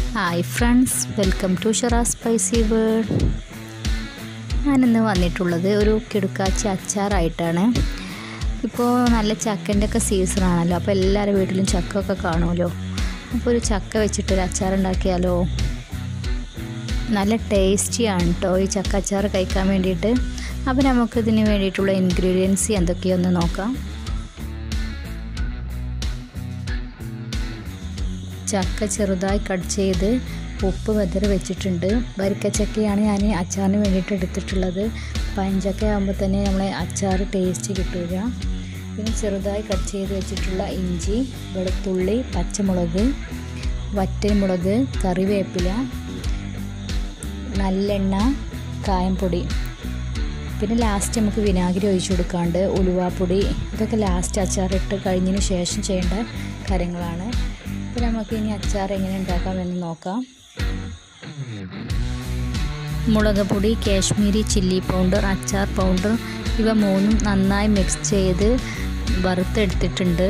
hi friends welcome to Shera spicy world ഞാനിന്ന് വന്നിട്ടുള്ളത് ഒരു കിടുക്കാച്ചി അച്ചാറായിട്ടാണ് ഇപ്പോൾ നല്ല ചക്കൻ്റെ ഒക്കെ സീസണാണല്ലോ അപ്പോൾ എല്ലാവരുടെ വീട്ടിലും ചക്ക ഒക്കെ കാണുമല്ലോ അപ്പോൾ ഒരു ചക്ക വെച്ചിട്ടൊരു അച്ചാർ ഉണ്ടാക്കിയാലോ നല്ല ടേസ്റ്റിയാണ് കേട്ടോ ഈ ചക്ക അച്ചാർ കഴിക്കാൻ വേണ്ടിയിട്ട് അപ്പോൾ നമുക്കിതിന് വേണ്ടിയിട്ടുള്ള ഇൻഗ്രീഡിയൻസ് എന്തൊക്കെയൊന്ന് നോക്കാം ചക്ക ചെറുതായി കട്ട് ചെയ്ത് ഉപ്പ് വെതറി വെച്ചിട്ടുണ്ട് വരിക്കച്ചക്കയാണ് ഞാൻ അച്ചാറിന് വേണ്ടിയിട്ട് എടുത്തിട്ടുള്ളത് പഞ്ചക്ക ആകുമ്പോൾ തന്നെ നമ്മളെ അച്ചാർ ടേസ്റ്റ് കിട്ടുക പിന്നെ ചെറുതായി കട്ട് ചെയ്ത് വെച്ചിട്ടുള്ള ഇഞ്ചി വെളുത്തുള്ളി പച്ചമുളക് വറ്റൽമുളക് കറിവേപ്പില നല്ലെണ്ണ കായംപൊടി പിന്നെ ലാസ്റ്റ് നമുക്ക് വിനാഗിരി ഒഴിച്ചു കൊടുക്കാണ്ട് ഉലുവാപ്പൊടി ഇതൊക്കെ ലാസ്റ്റ് അച്ചാറിട്ട് കഴിഞ്ഞതിന് ശേഷം ചെയ്യേണ്ട കാര്യങ്ങളാണ് അപ്പോൾ നമുക്ക് ഇനി അച്ചാർ എങ്ങനെ ഉണ്ടാക്കാമെന്ന് നോക്കാം മുളക് പൊടി കാശ്മീരി ചില്ലി പൗഡർ അച്ചാർ പൗഡർ ഇവ മൂന്നും നന്നായി മിക്സ് ചെയ്ത് വറുത്തെടുത്തിട്ടുണ്ട്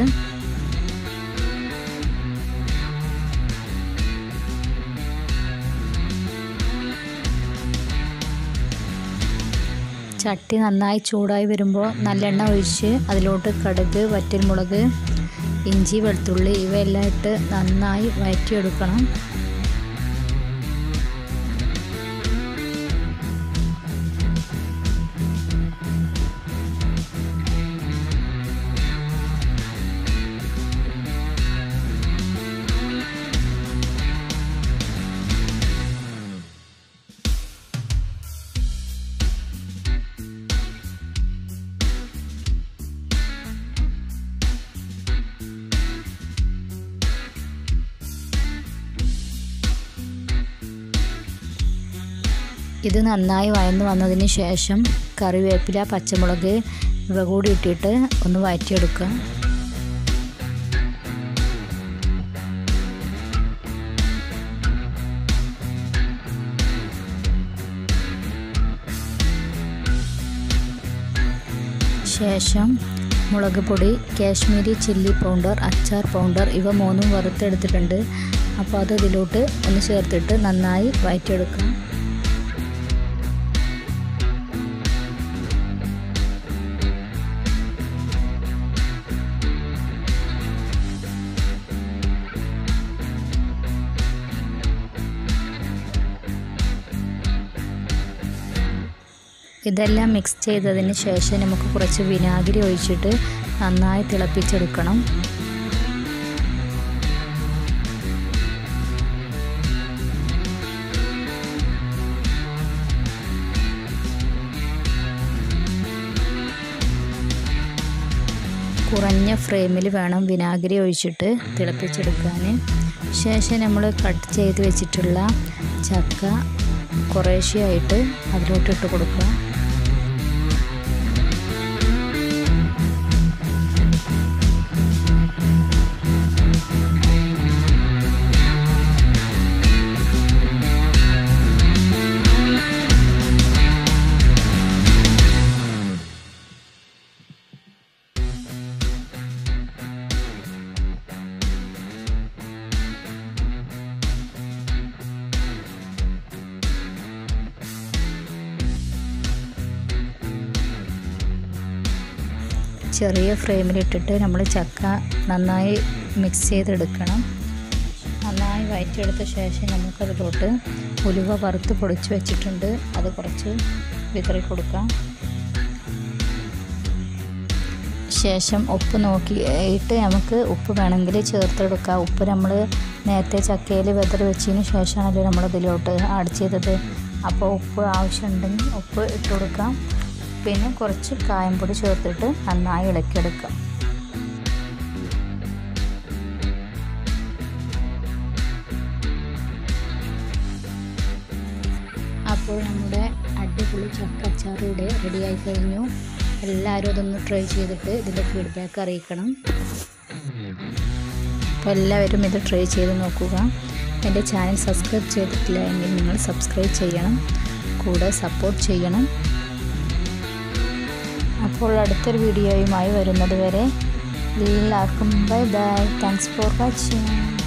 ചട്ടി നന്നായി ചൂടായി വരുമ്പോൾ നല്ലെണ്ണ ഒഴിച്ച് അതിലോട്ട് കടുക് വറ്റൽമുളക് ഇഞ്ചി വെളുത്തുള്ളി ഇവയെല്ലാം ഇട്ട് നന്നായി വഴറ്റിയെടുക്കണം ഇത് നന്നായി വഴന്ന് വന്നതിന് ശേഷം കറിവേപ്പില പച്ചമുളക് ഇവ കൂടി ഇട്ടിട്ട് ഒന്ന് വഴറ്റിയെടുക്കുക ശേഷം മുളക് പൊടി കാശ്മീരി ചില്ലി പൗഡർ അച്ചാർ പൗഡർ ഇവ മൂന്നും വറുത്തെടുത്തിട്ടുണ്ട് അപ്പോൾ അത് ഇതിലോട്ട് ഒന്ന് ചേർത്തിട്ട് നന്നായി വഴറ്റിയെടുക്കാം ഇതെല്ലാം മിക്സ് ചെയ്തതിന് ശേഷം നമുക്ക് കുറച്ച് വിനാഗിരി ഒഴിച്ചിട്ട് നന്നായി തിളപ്പിച്ചെടുക്കണം കുറഞ്ഞ ഫ്രെയിമിൽ വേണം വിനാഗിരി ഒഴിച്ചിട്ട് തിളപ്പിച്ചെടുക്കാൻ ശേഷം നമ്മൾ കട്ട് ചെയ്ത് വെച്ചിട്ടുള്ള ചക്ക കുറേശ്ശെയായിട്ട് അതിലോട്ട് ഇട്ട് കൊടുക്കുക ചെറിയ ഫ്രെയിമിലിട്ടിട്ട് നമ്മൾ ചക്ക നന്നായി മിക്സ് ചെയ്തെടുക്കണം നന്നായി വയറ്റിയെടുത്ത ശേഷം നമുക്കതിലോട്ട് ഉലുവ വറുത്ത് പൊടിച്ച് വെച്ചിട്ടുണ്ട് അത് കുറച്ച് വിതറി കൊടുക്കാം ശേഷം ഉപ്പ് നോക്കിയിട്ട് നമുക്ക് ഉപ്പ് വേണമെങ്കിൽ ചേർത്തെടുക്കാം ഉപ്പ് നമ്മൾ നേരത്തെ ചക്കയിൽ വെതറി വെച്ചതിന് ശേഷമാണല്ലോ നമ്മൾ ഇതിലോട്ട് ആഡ് ചെയ്തത് അപ്പോൾ ഉപ്പ് ആവശ്യമുണ്ടെങ്കിൽ ഉപ്പ് ഇട്ട് കൊടുക്കാം പിന്നെ കുറച്ച് കായംപൊടി ചേർത്തിട്ട് നന്നായി ഇളക്കിയെടുക്കാം അപ്പോൾ നമ്മുടെ അടിപൊളി ചക്ക അച്ചാർ ഇവിടെ റെഡിയായി കഴിഞ്ഞു എല്ലാവരും അതൊന്ന് ട്രൈ ചെയ്തിട്ട് ഇതിൻ്റെ ഫീഡ്ബാക്ക് അറിയിക്കണം അപ്പോൾ എല്ലാവരും ഇത് ട്രൈ ചെയ്ത് നോക്കുക എൻ്റെ ചാനൽ സബ്സ്ക്രൈബ് ചെയ്തിട്ടില്ല എങ്കിൽ നിങ്ങൾ സബ്സ്ക്രൈബ് ചെയ്യണം കൂടെ സപ്പോർട്ട് ചെയ്യണം അപ്പോൾ അടുത്തൊരു വീഡിയോയുമായി വരുന്നത് വരെ എല്ലാവർക്കും bye bye thanks for watching